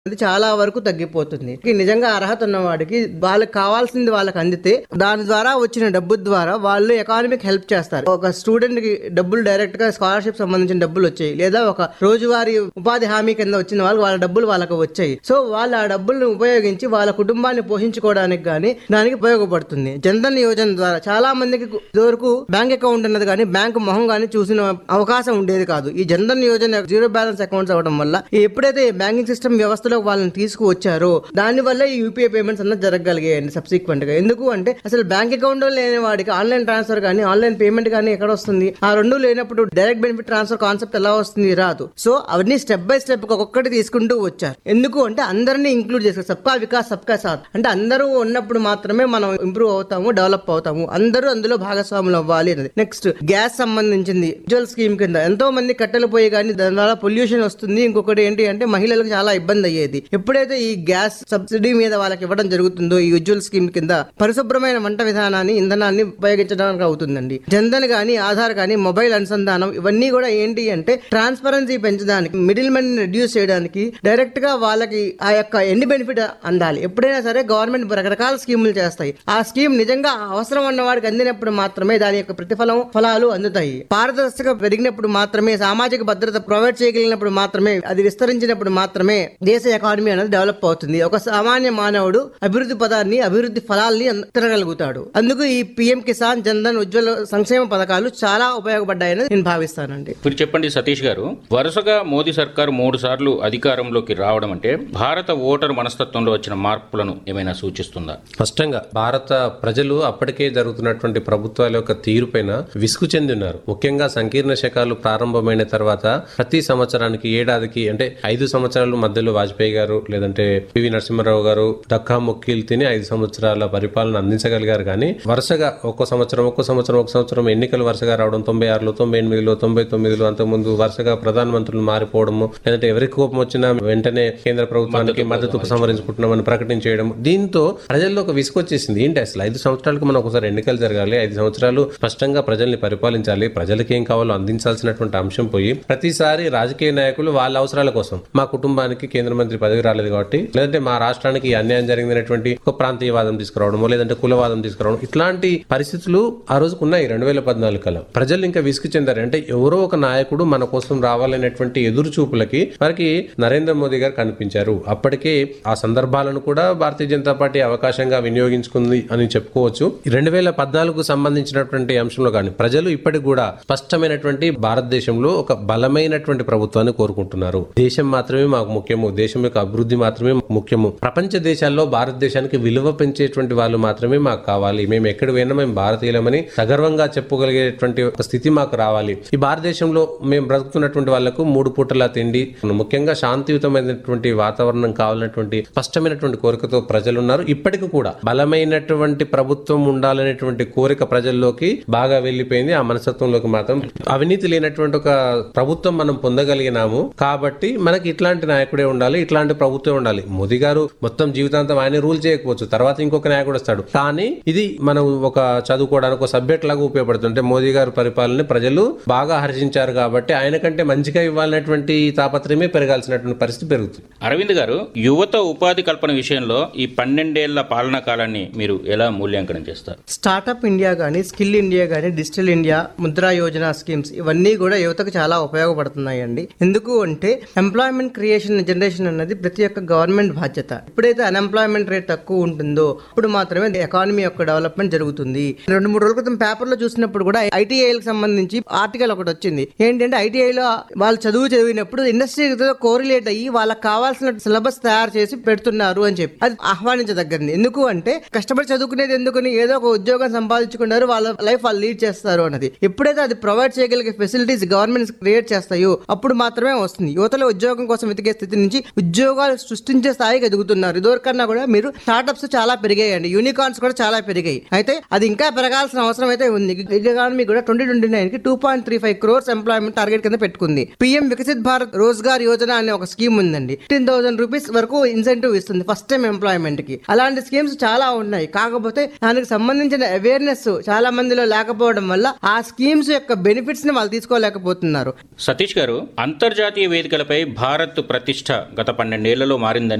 అది చాలా వరకు తగ్గిపోతుంది ఈ నిజంగా అర్హత ఉన్న వాడికి వాళ్ళకి కావాల్సింది వాళ్ళకి అందితే దాని ద్వారా వచ్చిన డబ్బు ద్వారా వాళ్ళు ఎకానమీకి హెల్ప్ చేస్తారు ఒక స్టూడెంట్ కి డబ్బులు డైరెక్ట్ గా స్కాలర్షిప్ సంబంధించిన డబ్బులు వచ్చాయి లేదా ఒక రోజువారీ ఉపాధి హామీ కింద వచ్చిన వాళ్ళు వాళ్ళ డబ్బులు వాళ్ళకి వచ్చాయి సో వాళ్ళు ఆ డబ్బుల్ని ఉపయోగించి వాళ్ళ కుటుంబాన్ని పోషించుకోవడానికి గానీ దానికి ఉపయోగపడుతుంది జన్ధన్ యోజన ద్వారా చాలా మందికి ఇదివరకు బ్యాంక్ అకౌంట్ ఉన్నది కానీ బ్యాంక్ మొహం కానీ చూసిన అవకాశం ఉండేది కాదు ఈ Jan Dhan Yojana zero balance accounts అవ్వడం వల్ల ఈ ఎప్పుడైతే ఈ బ్యాంకింగ్ సిస్టమ్ వ్యవస్థలో వాళ్ళని తీసుకువచ్చారో దాని వల్ల ఈ యూపీఐ పేమెంట్స్ అన్నది జరగగలిగాయండి సబ్సిక్వెంట్ గా ఎందుకు అంటే అసలు బ్యాంక్ అకౌంట్ లేని వాడికి ఆన్లైన్ ట్రాన్స్ఫర్ కానీ ఆన్లైన్ పేమెంట్ కానీ ఎక్కడ వస్తుంది ఆ రెండు లేనప్పుడు డైరెక్ట్ బెనిఫిట్ ట్రాన్స్ఫర్ కాన్సెప్ట్ ఎలా వస్తుంది రాదు సో అవన్నీ స్టెప్ బై స్టెప్ ఒక్కొక్కటి తీసుకుంటూ వచ్చారు ఎందుకు అంటే అందరినీ ఇంక్లూడ్ చేస్తారు సబ్కా వికాస్ సబ్కా సాత్ అంటే అందరూ ఉన్నప్పుడు మాత్రమే మనం ఇంప్రూవ్ అవుతాము డెవలప్ అవుతాము అందరూ అందులో భాగస్వాములు అవ్వాలి అనేది నెక్స్ట్ గ్యాస్ సంబంధించింది ఉజ్వల్ స్కీమ్ కింద ఎంతో మంది కట్టెలు పోయి కానీ దాని ద్వారా పొల్యూషన్ వస్తుంది ఇంకొకటి ఏంటి అంటే మహిళలకు చాలా ఇబ్బంది అయ్యేది ఎప్పుడైతే ఈ గ్యాస్ సబ్సిడీ మీద వాళ్ళకి ఇవ్వడం జరుగుతుందో ఈ ఉజ్వల్ స్కీమ్ కింద పరిశుభ్రమైన వంట విధానాన్ని ఇంధనాన్ని ఉపయోగించడానికి అవుతుందండి జన్ధన్ గానీ ఆధార్ కానీ మొబైల్ అనుసంధానం ఇవన్నీ కూడా ఏంటి అంటే ట్రాన్స్పరెన్సీ పెంచడానికి మిడిల్ మెన్ రెడ్యూస్ చేయడానికి డైరెక్ట్ గా వాళ్ళకి ఆ యొక్క ఎండ్ బెనిఫిట్ అందాలి ఎప్పుడైనా సరే గవర్నమెంట్ రకరకాల స్కీములు చేస్తాయి ఆ స్కీమ్ నిజంగా అవసరం ఉన్న వాడికి అందినప్పుడు మాత్రమే దాని యొక్క ప్రతిఫలం ఫలాలు అందుతాయి పారదర్శక పెరిగినప్పుడు మాత్రమే సామాజిక భద్రత ప్రొవైడ్ చేయగలిగినప్పుడు మాత్రమే అది విస్తరించినప్పుడు మాత్రమే దేశ ఎకానమీ అనేది డెవలప్ అవుతుంది ఒక సామాన్య మానవుడు అభివృద్ధి పదాన్ని అభివృద్ధి ఫలాల్ని తినగలుగుతాడు అందుకు ఈ పిఎం కిసాన్ జన్ధన్ ఉజ్వల సంక్షేమ పథకాలు చాలా ఉపయోగపడ్డాయని నేను భావిస్తానండి ఇప్పుడు చెప్పండి సతీష్ గారు వరుసగా మోదీ సర్కారు మూడు సార్లు అధికారంలోకి రావడం అంటే భారత ఓటర్ మనస్తత్వంలో వచ్చిన మార్పులను ఏమైనా సూచిస్తుందా స్పష్టంగా భారత ప్రజలు అప్పటికే జరుగుతున్నటువంటి ప్రభుత్వాల యొక్క తీరుపైన విసుగు చెంది ఉన్నారు ముఖ్యంగా సంకీర్ణ శకాలు ప్రారంభమైన తర్వాత ప్రతి సంవత్సరానికి ఏడాదికి అంటే ఐదు సంవత్సరాలు మధ్యలో వాజ్పేయి గారు లేదంటే పివి నరసింహారావు గారు డక్కా మొక్కిలు తిని ఐదు సంవత్సరాల పరిపాలన అందించగలిగారు కానీ వరుసగా ఒక్కో సంవత్సరం ఒక్కో సంవత్సరం ఒక సంవత్సరం ఎన్నికలు వరుసగా రావడం తొంభై ఆరులో తొంభై ఎనిమిదిలో తొంభై తొమ్మిదిలో అంతకుముందు వరుసగా ప్రధానమంత్రులు మారిపోవడము లేదంటే ఎవరికి కోపం వచ్చినా వెంటనే కేంద్ర ప్రభుత్వానికి మద్దతు ఉపసంహరించుకుంటున్నామని ప్రకటించేయడం దీంతో ప్రజల్లో ఒక విసుగు వచ్చేసింది ఏంటి అసలు ఐదు సంవత్సరాలకు మనం ఒకసారి ఎన్నికలు జరగాలి ఐదు సంవత్సరాలు స్పష్టంగా ప్రజల్ని పరిపాలించాలి ప్రజలకి ఏం కావాలో అందించాల్సినటువంటి అంశం పోయి ప్రతిసారి రాజకీయ నాయకులు వాళ్ళ అవసరాల కోసం మా కుటుంబానికి కేంద్ర మంత్రి పదవి రాలేదు కాబట్టి లేదంటే మా రాష్ట్రానికి ఈ అన్యాయం జరిగినటువంటి ఒక ప్రాంతీయవాదం తీసుకురావడమో లేదంటే కులవాదం తీసుకురావడం ఇట్లాంటి పరిస్థితులు ఆ రోజుకు ఉన్నాయి రెండు వేల పద్నాలుగు కల్లా ప్రజలు ఇంకా విసుగు చెందారు అంటే ఎవరో ఒక నాయకుడు మన కోసం రావాలనేటువంటి ఎదురు చూపులకి వారికి నరేంద్ర మోదీ గారు కనిపించారు అప్పటికే ఆ సందర్భాలను కూడా భారతీయ జనతా పార్టీ అవకాశంగా వినియోగించుకుంది అని చెప్పుకోవచ్చు రెండు వేల పద్నాలుగు సంబంధించినటువంటి అంశంలో కానీ ప్రజలు ఇప్పటికి కూడా స్పష్టమైనటువంటి భారతదేశంలో ఒక బలమైనటువంటి ప్రభుత్వాన్ని కోరుకుంటున్నారు దేశం మాత్రమే మాకు ముఖ్యము దేశం యొక్క అభివృద్ధి మాత్రమే ముఖ్యము ప్రపంచ దేశాల్లో భారతదేశానికి విలువ పెంచేటువంటి వాళ్ళు మాత్రమే మాకు కావాలి మేము ఎక్కడ పోయినా మేము భారతీయులమని సగర్వంగా చెప్పుకోగలిగేటువంటి ఒక స్థితి మాకు రావాలి ఈ భారతదేశంలో మేము బ్రతుకుతున్నటువంటి వాళ్లకు మూడు పూటల తిండి ముఖ్యంగా శాంతియుతమైనటువంటి వాతావరణం కావాలన్నటువంటి స్పష్టమైనటువంటి కోరికతో ప్రజలు ఉన్నారు ఇప్పటికి కూడా బలమైనటువంటి ప్రభుత్వం ఉండాలనేటువంటి కోరిక ప్రజల్లోకి బాగా వెళ్లిపోయింది ఆ మనస్తత్వంలోకి మాత్రం అవినీతి లేనటువంటి ఒక ప్రభుత్వం మనం పొందగలిగినాము కాబట్టి మనకి ఇట్లాంటి నాయకుడే ఉండాలి ఇట్లాంటి ప్రభుత్వం ఉండాలి మోదీ గారు మొత్తం జీవితాంతం ఆయన రూల్ చేయకపోవచ్చు తర్వాత ఇంకొక నాయకుడు వస్తాడు కానీ ఇది మనం ఒక చదువుకోవడానికి ఒక సబ్జెక్ట్ లాగా ఉపయోగపడుతుంది అంటే మోదీ గారి పరిపాలన ప్రజలు బాగా హర్షించారు కాబట్టి ఆయన కంటే మంచిగా ఇవ్వాలనేటువంటి తాపత్రయమే పెరగాల్సినటువంటి పరిస్థితి పెరుగుతుంది అరవింద్ గారు యువత ఉపాధి కల్పన విషయంలో ఈ పన్నెండేళ్ల పాలనా కాలాన్ని మీరు ఎలా మూల్యాంకనం చేస్తారు స్టార్టప్ ఇండియా కానీ స్కిల్ ఇండియా కానీ digital India Mudra Yojana schemes ఇవన్నీ కూడా యువతకు చాలా ఉపయోగపడుతున్నాయండి ఎందుకు అంటే ఎంప్లాయ్మెంట్ క్రియేషన్ జనరేషన్ అన్నది ప్రతి ఒక్క గవర్నమెంట్ బాధ్యత ఎప్పుడైతే అన్ఎంప్లాయ్మెంట్ రేట్ తక్కువ ఉంటుందో అప్పుడు మాత్రమే ఎకానమీ యొక్క డెవలప్మెంట్ జరుగుతుంది రెండు మూడు రోజుల క్రితం పేపర్లో చూసినప్పుడు కూడా ఐటీఐలకు సంబంధించి ఆర్టికల్ ఒకటి వచ్చింది ఏంటంటే ఐటీఐలో వాళ్ళు చదువు చదివినప్పుడు ఇండస్ట్రీతో కోరిలేట్ అయ్యి వాళ్ళకి కావాల్సిన సిలబస్ తయారు చేసి పెడుతున్నారు అని చెప్పి అది ఆహ్వానించదగ్గది ఎందుకు అంటే కష్టపడి చదువుకునేది ఎందుకని ఏదో ఒక ఉద్యోగం సంపాదించుకున్నారు వాళ్ళ లైఫ్ వాళ్ళు లీడ్ చేస్తారు అన్నది ఎప్పుడైతే అది ప్రొవైడ్ చేయగలిగే ఫెసిలిటీస్ గవర్నమెంట్ క్రియేట్ చేస్తాయో అప్పుడు మాత్రమే వస్తుంది యువతలో ఉద్యోగం కోసం వెతికే స్థితి నుంచి ఉద్యోగాలు సృష్టించే స్థాయికి ఎదుగుతున్నారు ఇదివరకన్నా కూడా మీరు స్టార్టప్స్ చాలా పెరిగాయండి యూనికార్న్స్ కూడా చాలా పెరిగాయి అయితే అది ఇంకా పెరగాల్సిన అవసరం అయితే ఉంది ఎకానమీ కూడా ట్వంటీ ట్వంటీ నైన్ కి two point three five crores employment target కింద పెట్టుకుంది పిఎం వికసిత్ భారత్ రోజ్గార్ యోజన అనే ఒక స్కీమ్ ఉందండి ఫిఫ్టీన్ థౌసండ్ రూపీస్ వరకు ఇన్సెంటివ్ ఇస్తుంది ఫస్ట్ టైం ఎంప్లాయ్మెంట్ కి అలాంటి స్కీమ్స్ చాలా ఉన్నాయి కాకపోతే దానికి సంబంధించిన అవేర్నెస్ చాలా మందిలో లేకపోవడం వల్ల ఆ స్కీమ్స్ యొక్క బెనిఫిట్స్ ని వాళ్ళు తీసుకోలేకపోతున్నారు సతీష్ గారు అంతర్జాతీయ వేదికలపై భారత్ ప్రతిష్ట గత పన్నెండేళ్లలో మారిందని